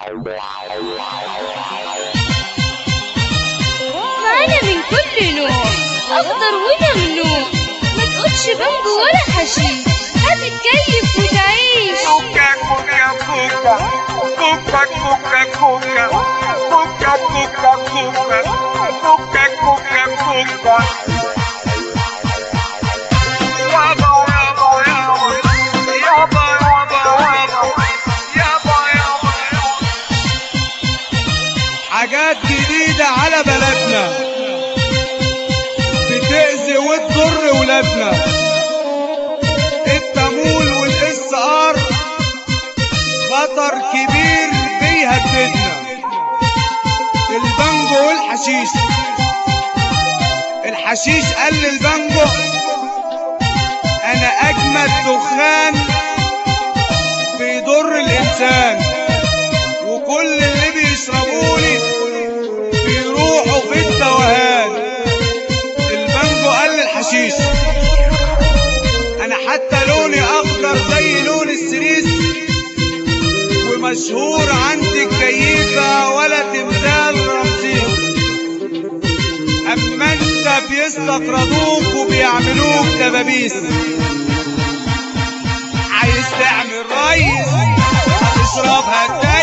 معانا من كل نوع أخضر وممنوع ما تقولش بامبو ولا حشيش هتتكيف وتعيش Cuca, cuca, cuca. Cuca, cuca, cuca. Cuca, cuca, cuca. Cuca, cuca, cuca. Yaba, yaba, yaba. Yaba, yaba, yaba. Yaba, yaba, yaba. حاجات جديدة على بلدنا بتأذي وتضر ولادنا التمول والاس ار خطر كبير بيهددنا البانجو والحشيش الحشيش قال للبانجو انا اجمد دخان بيضر الانسان وكل اللي بيشربوني بيروحوا في التوهان البانجو قال للحشيش انا حتى لوني اخضر زي لون السريس ومشهور عندي الكيفة ولا تمثال رمسيس اما انت بيستطردوك وبيعملوك دبابيس عايز تعمل ريس هتشرب هتاك